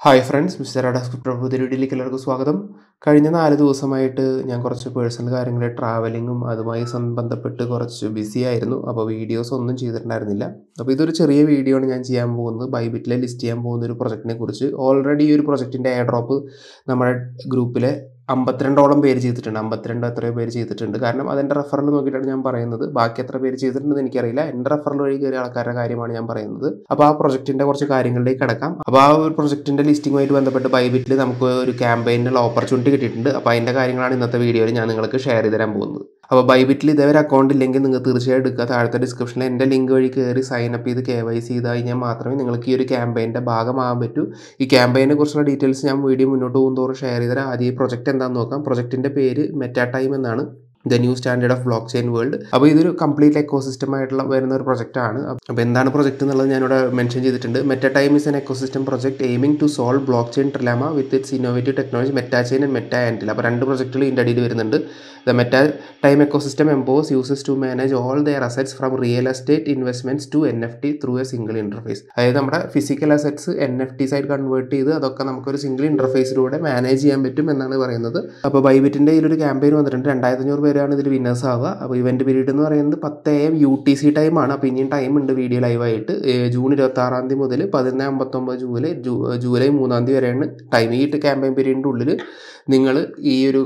hi friends mister ADAS പുതിയ വീഡിയോയിലേക്ക് എല്ലാവർക്കും സ്വാഗതം കഴിഞ്ഞ നാല് ദിവസമായിട്ട് ഞാൻ കുറച്ച് പേഴ്സണൽ കാര്യങ്ങൾ ട്രാവലിങ്ങും അതുമായി സംബന്ധപ്പെട്ട് കുറച്ച് ബിസി ആയിരുന്നു അപ്പോൾ വീഡിയോസ് ഒന്നും ചെയ്തിട്ടുണ്ടായിരുന്നില്ല അപ്പോൾ ഇതൊരു ചെറിയ വീഡിയോ ആണ് ഞാൻ ചെയ്യാൻ പോകുന്നത് ബൈബിറ്റിലെ ലിസ്റ്റ് ചെയ്യാൻ പോകുന്ന ഒരു പ്രൊജക്റ്റിനെ കുറിച്ച് ഓൾറെഡി ഈ ഒരു പ്രൊജക്റ്റിൻ്റെ എയർ ഡ്രോപ്പ് നമ്മുടെ ഗ്രൂപ്പിലെ അമ്പത്തിരണ്ടോളം പേര് ചെയ്തിട്ടുണ്ട് അമ്പത്തിരണ്ട് എത്രയോ പേര് ചെയ്തിട്ടുണ്ട് കാരണം അതിൻ്റെ റെഫറൽ നോക്കിയിട്ടാണ് ഞാൻ പറയുന്നത് ബാക്കി എത്ര പേര് ചെയ്തിട്ടുണ്ടെന്ന് എനിക്കറിയില്ല എൻ്റെ റെഫറൽ വഴി കയറിയ ആൾക്കാരുടെ കാര്യമാണ് ഞാൻ പറയുന്നത് അപ്പോൾ ആ പ്രൊജക്റ്റിൻ്റെ കുറച്ച് കാര്യങ്ങളിലേക്ക് കിടക്കാം അപ്പോൾ ആ ഒരു പ്രൊജക്റ്റിൻ്റെ ലിസ്റ്റിങ്ങുമായിട്ട് ബന്ധപ്പെട്ട് ബൈബിറ്റിൽ നമുക്ക് ഒരു ക്യാമ്പയിനുള്ള ഓപ്പർച്യൂണിറ്റി കിട്ടിയിട്ടുണ്ട് അപ്പോൾ അതിൻ്റെ കാര്യങ്ങളാണ് ഇന്നത്തെ വീഡിയോയിൽ ഞാൻ നിങ്ങൾക്ക് ഷെയർ ചെയ്ത് തരാൻ പോകുന്നത് അപ്പോൾ ബൈബിറ്റിൽ ഇതേവരെ അക്കൗണ്ട് ഇല്ലെങ്കിൽ നിങ്ങൾ തീർച്ചയായും എടുക്കുക താഴത്തെ ഡിസ്ക്രിപ്ഷനിൽ എൻ്റെ ലിങ്ക് വഴി കയറി സൈൻ അപ്പ് ചെയ്ത് കെ വൈ സി ചെയ്ത് കഴിഞ്ഞാൽ മാത്രമേ നിങ്ങൾക്ക് ഈ ഒരു ക്യാമ്പയിൻ്റെ ഭാഗമാകാൻ പറ്റൂ ഈ ക്യാമ്പയിനെ കുറിച്ചുള്ള ഡീറ്റെയിൽസ് ഞാൻ വീഡിയോ മുന്നോട്ട് പോകുന്നതോറും ഷെയർ ചെയ്ത് തരാം ആദ്യം ഈ പ്രൊജക്റ്റ് എന്താണെന്ന് നോക്കാം പ്രൊജക്റ്റിൻ്റെ പേര് മെറ്റാ ടൈം എന്നാണ് the new standard of blockchain world അപ്പോൾ ഇതൊരു കംപ്ലീറ്റ് എക്കോസിസ്റ്റം ആയിട്ടുള്ള വരുന്ന ഒരു പ്രൊജക്റ്റ് ആണ് അപ്പോൾ എന്താണ് പ്രൊജക്റ്റ് എന്നുള്ളത് ഞാനിവിടെ മെൻഷൻ ചെയ്തിട്ടുണ്ട് Metatime is an ecosystem project aiming to solve blockchain trilemma with its innovative technology MetaChain and മെറ്റാ ആൻഡിൽ അപ്പോൾ രണ്ട് പ്രൊജക്റ്റുകൾ ഇതിൻ്റെ അടിയിൽ വരുന്നുണ്ട് the Metatime ecosystem empowers യൂസസ് to manage all their assets from real estate investments to N F T through a single interface അതായത് നമ്മുടെ physical assets N F T side convert ചെയ്ത് അതൊക്കെ നമുക്കൊരു സിംഗിൾ ഇന്റർഫേസിലൂടെ മാനേജ് ചെയ്യാൻ പറ്റും എന്നാണ് പറയുന്നത് അപ്പോൾ ബൈബിറ്റിൻ്റെ ഇതിലൊരു ക്യാമ്പയിൻ വന്നിട്ടുണ്ട് രണ്ടായിരത്തി അഞ്ഞൂറ് പേരാണ് ഇതിൽ വിന്നേഴ്സ് ആവുക അപ്പോൾ ഇവന്റ് പീരീഡ് എന്ന് പറയുന്നത് പത്ത് A M U T C ടൈമാണ് അപ്പോൾ ഇനിയും ടൈം ഉണ്ട് വീഡിയോ ലൈവായിട്ട് ജൂൺ ഇരുപത്തി ആറാം തീയതി മുതൽ പതിനൊന്ന് അമ്പത്തൊമ്പത് ജൂലൈ ജൂലൈ മൂന്നാം തീയതി വരെയാണ് ടൈം ഈ ക്യാമ്പയിൻ പീരീഡിൻ്റെ ഉള്ളിൽ നിങ്ങൾ ഈ ഒരു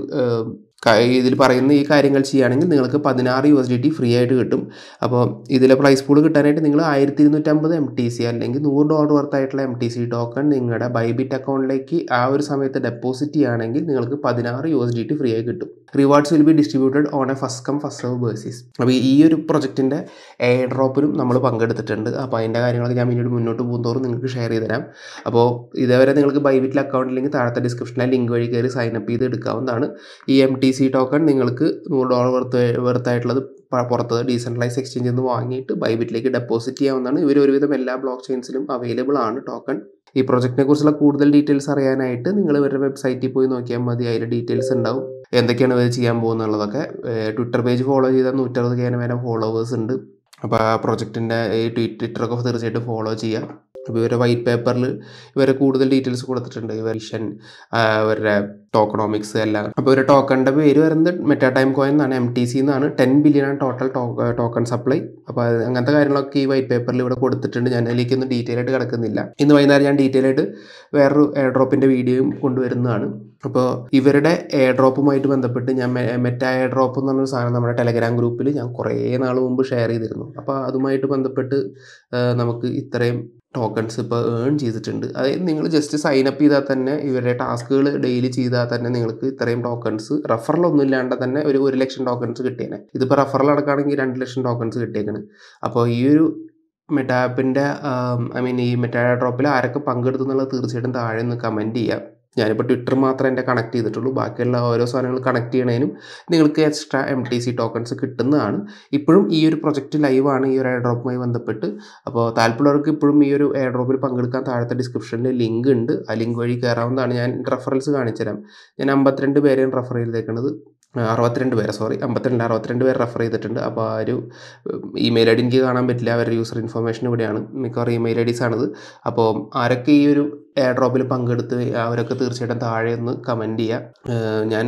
ഇതിൽ പറയുന്ന ഈ കാര്യങ്ങൾ ചെയ്യുകയാണെങ്കിൽ നിങ്ങൾക്ക് പതിനാറ് U S D T free ആയിട്ട് കിട്ടും അപ്പോൾ ഇതിലെ പ്രൈസ് പൂൾ കിട്ടാനായിട്ട് നിങ്ങൾ ആയിരത്തി ഇരുന്നൂറ്റമ്പത് എം ടി സി അല്ലെങ്കിൽ നൂറ് ഡോളർ വർത്തായിട്ടുള്ള എം ടി സി ടോക്കൺ നിങ്ങളുടെ ബൈബിറ്റ് അക്കൗണ്ടിലേക്ക് ആ ഒരു സമയത്ത് ഡെപ്പോസിറ്റ് ചെയ്യുകയാണെങ്കിൽ നിങ്ങൾക്ക് പതിനാറ് U S D T free ആയി കിട്ടും rewards will be distributed on a first come first serve basis അപ്പോൾ ഈ ഒരു പ്രൊജക്റ്റിൻ്റെ എയർ ഡ്രോപ്പിനും നമ്മൾ പങ്കെടുത്തിട്ടുണ്ട് അപ്പോൾ അതിൻ്റെ കാര്യങ്ങളൊക്കെ ഞാൻ പിന്നീട് മുന്നോട്ട് പോകുന്നതോറും നിങ്ങൾക്ക് ഷെയർ ചെയ്ത് തരാം അപ്പോൾ ഇതേവരെ നിങ്ങൾക്ക് ബൈബിറ്റിൽ അക്കൗണ്ട് ഇല്ലെങ്കിൽ താഴത്തെ ഡിസ്ക്രിപ്ഷനിലെ ലിങ്ക് വഴി കയറി സൈൻ അപ്പ് ചെയ്ത് എടുക്കാവുന്നതാണ് ഈ എം ടി സി ടോക്കൺ നിങ്ങൾക്ക് നൂറ് ഡോളർ വർത്ത് വർത്തായിട്ടുള്ളത് പുറത്ത് ഡീസെൻട്രലൈസ് എക്സ്ചേഞ്ചിൽ നിന്ന് വാങ്ങിയിട്ട് ബൈബിറ്റിലേക്ക് ഡെപ്പോസിറ്റ് ചെയ്യാവുന്നതാണ് ഇവർ ഒരുവിധം എല്ലാ ബ്ലോക്ക് ചെയിൻസിലും അവൈലബിൾ ആണ് ടോക്കൺ ഈ പ്രൊജക്റ്റിനെ കുറിച്ചുള്ള കൂടുതൽ ഡീറ്റെയിൽസ് അറിയാനായിട്ട് നിങ്ങൾ ഇവരുടെ വെബ്സൈറ്റിൽ പോയി നോക്കിയാൽ മതി അതിൽ ഡീറ്റെയിൽസ് ഉണ്ടാവും എന്തൊക്കെയാണ് ഇവർ ചെയ്യാൻ പോകുന്നുള്ളതൊക്കെ ട്വിറ്റർ പേജ് ഫോളോ ചെയ്താൽ നൂറ്ററുപത് കെ വരെ ഫോളോവേഴ്സ് ഉണ്ട് അപ്പോൾ ആ പ്രൊജക്റ്റിൻ്റെ ഈ ട്വിറ്ററൊക്കെ തീർച്ചയായിട്ടും ഫോളോ ചെയ്യുക അപ്പോൾ ഇവരുടെ വൈറ്റ് പേപ്പറിൽ ഇവരെ കൂടുതൽ ഡീറ്റെയിൽസ് കൊടുത്തിട്ടുണ്ട് ഇവർ വിഷൻ ഇവരുടെ ടോക്കണോമിക്സ് എല്ലാം അപ്പോൾ ഒരു ടോക്കണിൻ്റെ പേര് വരുന്നത് മെറ്റാ ടൈം കോയിൻ എന്നാണ് എം ടി സി എന്നാണ് ടെൻ ബില്യൺ ആണ് ടോട്ടൽ ടോക്കൺ സപ്ലൈ അപ്പോൾ അങ്ങനത്തെ കാര്യങ്ങളൊക്കെ ഈ വൈറ്റ് പേപ്പറിൽ ഇവിടെ കൊടുത്തിട്ടുണ്ട് ഞാൻ അതിലേക്കൊന്നും ഡീറ്റെയിൽ ആയിട്ട് കിടക്കുന്നില്ല ഇന്ന് വൈകുന്നേരം ഞാൻ ഡീറ്റെയിൽ ആയിട്ട് വേറൊരു എയർ ഡ്രോപ്പിൻ്റെ വീഡിയോയും കൊണ്ടുവരുന്നതാണ് അപ്പോൾ ഇവരുടെ എയർ ഡ്രോപ്പുമായിട്ട് ബന്ധപ്പെട്ട് ഞാൻ മെറ്റ എയർ ഡ്രോപ്പ് എന്ന് പറഞ്ഞൊരു സാധനം നമ്മുടെ ടെലഗ്രാം ഗ്രൂപ്പിൽ ഞാൻ കുറേ നാൾ മുമ്പ് ഷെയർ ചെയ്തിരുന്നു അപ്പോൾ അതുമായിട്ട് ബന്ധപ്പെട്ട് നമുക്ക് ഇത്രയും ടോക്കൺസ് ഇപ്പോൾ ഏൺ ചെയ്തിട്ടുണ്ട് അതായത് നിങ്ങൾ ജസ്റ്റ് സൈൻ അപ്പ് ചെയ്താൽ തന്നെ ഇവരുടെ ടാസ്കുകൾ ഡെയിലി ചെയ്താൽ തന്നെ നിങ്ങൾക്ക് ഇത്രയും ടോക്കൺസ് റഫറലൊന്നും ഇല്ലാണ്ട് തന്നെ ഒരു ഒരു ലക്ഷം ടോക്കൺസ് കിട്ടിയേനെ ഇതിപ്പോൾ റഫറൽ അടക്കുകയാണെങ്കിൽ രണ്ട് ലക്ഷം ടോക്കൺസ് കിട്ടിയേക്കണ് അപ്പോൾ ഈ ഒരു മെറ്റാപ്പിൻ്റെ ഐ മീൻ ഈ മെറ്റാ ഡ്രോപ്പിൽ ആരൊക്കെ പങ്കെടുത്തു എന്നുള്ളത് തീർച്ചയായിട്ടും താഴെ നിന്ന് കമൻറ്റ് ചെയ്യാം ഞാനിപ്പോൾ ട്വിറ്റർ മാത്രമേ എൻ്റെ കണക്ട് ചെയ്തിട്ടുള്ളൂ ബാക്കിയുള്ള ഓരോ സാധനങ്ങൾ കണക്ട് ചെയ്യണതിനും നിങ്ങൾക്ക് extra M T C tokens കിട്ടുന്നതാണ് ഇപ്പോഴും ഈ ഒരു പ്രൊജക്റ്റ് ലൈവാണ് ഈ ഒരു എയർ ഡ്രോപ്പുമായി ബന്ധപ്പെട്ട് അപ്പോൾ താല്പര്യമുള്ളവർക്ക് ഇപ്പോഴും ഈ ഒരു എയർ ഡ്രോപ്പിൽ പങ്കെടുക്കാൻ താഴത്തെ ഡിസ്ക്രിപ്ഷനിൽ ലിങ്ക് ഉണ്ട് ആ ലിങ്ക് വഴി കയറാവുന്നതാണ് ഞാൻ റെഫറൻസ് കാണിച്ചു തരാം ഞാൻ അമ്പത്തിരണ്ട് പേരെയാണ് റെഫർ ചെയ്തേക്കുന്നത് അറുപത്തിരണ്ട് പേരെ സോറി അമ്പത്തിരണ്ട് അറുപത്തിരണ്ട് പേര് റെഫർ ചെയ്തിട്ടുണ്ട് അപ്പോൾ ആ ഒരു ഇമെയിൽ ഐ ഡി എനിക്ക് കാണാൻ പറ്റില്ല അവരുടെ യൂസർ ഇൻഫർമേഷൻ ഇവിടെയാണ് മിക്കവാറും ഇമെയിൽ ഐ ഡീസ് ആണത് അപ്പോൾ ആരൊക്കെ ഈ ഒരു എയർ ഡ്രോപ്പിൽ പങ്കെടുത്ത് അവരൊക്കെ തീർച്ചയായിട്ടും താഴെ ഒന്ന് കമൻറ്റ് ചെയ്യുക ഞാൻ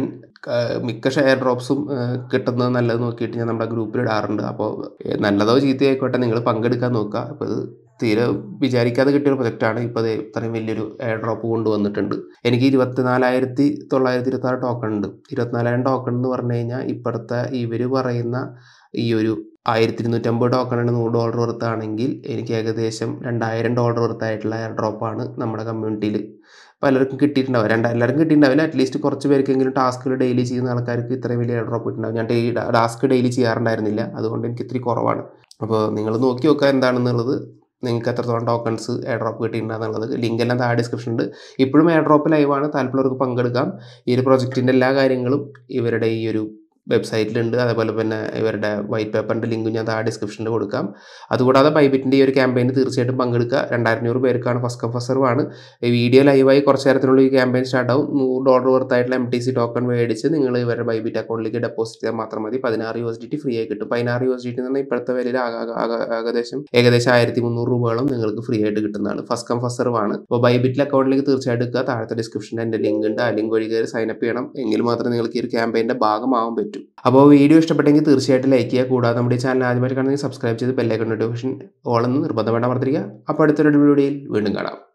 മിക്ക ഷെയർ ഡ്രോപ്സും കിട്ടുന്നത് നല്ലത് നോക്കിയിട്ട് ഞാൻ നമ്മുടെ ഗ്രൂപ്പിൽ ഇടാറുണ്ട് അപ്പോൾ നല്ലതോ ചീത്തയായിക്കോട്ടെ നിങ്ങൾ പങ്കെടുക്കാൻ നോക്കുക അപ്പോൾ ഇത് തീരെ വിചാരിക്കാതെ കിട്ടിയൊരു പ്രൊജക്റ്റാണ് ഇപ്പോൾ ഇത്രയും വലിയൊരു എയർ ഡ്രോപ്പ് കൊണ്ടുവന്നിട്ടുണ്ട് എനിക്ക് ഇരുപത്തിനാലായിരത്തി തൊള്ളായിരത്തി ഇരുപത്തി ആറ് ടോക്കൺ ഉണ്ട് ഇരുപത്തിനാലായിരം ടോക്കൺ എന്ന് പറഞ്ഞു കഴിഞ്ഞാൽ ഇപ്പോഴത്തെ ഇവർ പറയുന്ന ഈ ഒരു ആയിരത്തി ഇരുന്നൂറ്റമ്പത് ടോക്കണാണ് നൂറ് ഡോളർ വർത്താണെങ്കിൽ എനിക്ക് ഏകദേശം രണ്ടായിരം ഡോളർ വർത്തായിട്ടുള്ള എയർ ഡ്രോപ്പാണ് നമ്മുടെ കമ്മ്യൂണിറ്റിയിൽ പലർക്കും കിട്ടിയിട്ടുണ്ടാവും രണ്ട് എല്ലാവർക്കും കിട്ടിയിട്ടുണ്ടാവില്ല അറ്റ്ലീസ്റ്റ് കുറച്ച് പേർക്കെങ്കിലും ടാസ്കുകൾ ഡെയിലി ചെയ്യുന്ന ആൾക്കാർക്ക് ഇത്രയും വലിയ എയർ ഡ്രോപ്പ് കിട്ടുന്നുണ്ടാവും ഞാൻ ഡെയിലി ടാസ്ക് ഡെയിലി ചെയ്യാറുണ്ടായിരുന്നില്ല അതുകൊണ്ട് എനിക്ക് ഇത്തിരി കുറവാണ് അപ്പോൾ നിങ്ങൾ നോക്കി നോക്കുക എന്താണെന്നുള്ളത് നിങ്ങൾക്ക് എത്രത്തോളം ടോക്കൺസ് എയർ ഡ്രോപ്പ് കിട്ടിയിട്ടുണ്ടെന്നുള്ളത് ലിങ്ക് എല്ലാം താഴെ ഡിസ്ക്രിപ്ഷൻ ഉണ്ട് ഇപ്പോഴും എയർ ഡ്രോപ്പ് ലൈവാണ് താല്പര്യമുള്ളവർക്ക് പങ്കെടുക്കാം ഈ ഒരു പ്രൊജക്റ്റിൻ്റെ എല്ലാ കാര്യങ്ങളും ഇവരുടെ ഈ ഒരു വെബ്സൈറ്റിലുണ്ട് അതേപോലെ തന്നെ ഇവരുടെ വൈറ്റ് പേപ്പറിൻ്റെ ലിങ്ക് ഞാൻ താഴെ ഡിസ്ക്രിപ്ഷനിൽ കൊടുക്കാം അതുകൂടാതെ ബൈബിറ്റിൻ്റെ ഈ ഒരു ക്യാമ്പയിന് തീർച്ചയായിട്ടും പങ്കെടുക്കുക രണ്ടായിരഞ്ഞൂറ് പേർക്കാണ് ഫസ്റ്റ് കം ഫസ്റ്റ് സെർവാണ് ഈ വീഡിയോ ലൈവായി കുറച്ച് നേരത്തിനുള്ളിൽ ഈ ക്യാമ്പയിൻ സ്റ്റാർട്ട് ആവും നൂറ് ഡോളർ വർത്തായിട്ടുള്ള എം ടി സി ടോക്കൺ മേടിച്ച് നിങ്ങൾ ഇവരുടെ ബൈബിറ്റ് അക്കൗണ്ടിലേക്ക് ഡെപ്പോസിറ്റ് ചെയ്താൽ മാത്രം മതി പതിനാറ് U S D T free ആയി കിട്ടും പതിനാറ് യു എസ് ഡി ടി എന്ന് പറഞ്ഞാൽ ഇപ്പോഴത്തെ വിലയിൽ ആക- ആക- ഏകദേശം ഏകദേശം ആയിരത്തി മുന്നൂറ് രൂപയോളം നിങ്ങൾക്ക് ഫ്രീ ആയിട്ട് കിട്ടുന്നതാണ് ഫസ്റ്റ് കം ഫസ്റ്റ് സെർവാണ് അപ്പോൾ ബൈബിറ്റിൽ അക്കൗണ്ടിലേക്ക് തീർച്ചയായിട്ടും എടുക്കുക താഴത്തെ ഡിസ്ക്രിപ്ഷനിൽ എൻ്റെ ലിങ്ക് ഉണ്ട് ആ ലിങ്ക് വഴി കയറി സൈനപ്പ് ചെയ്യണം എങ്കിൽ മാത്രമേ നിങ്ങൾക്ക് ഈ ഒരു ക്യാമ്പയിൻ്റെ ഭാഗമാവാൻ പറ്റൂ അപ്പോൾ വീഡിയോ ഇഷ്ടപ്പെട്ടെങ്കിൽ തീർച്ചയായിട്ടും ലൈക്ക് ചെയ്യുക കൂടാതെ നമ്മുടെ ഈ ചാനൽ ആദ്യമായിട്ട് കാണുന്നെങ്കിൽ സബ്സ്ക്രൈബ് ചെയ്ത് ബെല്ലൈക്കൺ നോട്ടിഫിക്കേഷൻ ഓളെന്ന് നിർബന്ധം വേണ്ട മറന്നിരിക്കുക അപ്പോൾ അടുത്തൊരു വീഡിയോയിൽ വീണ്ടും കാണാം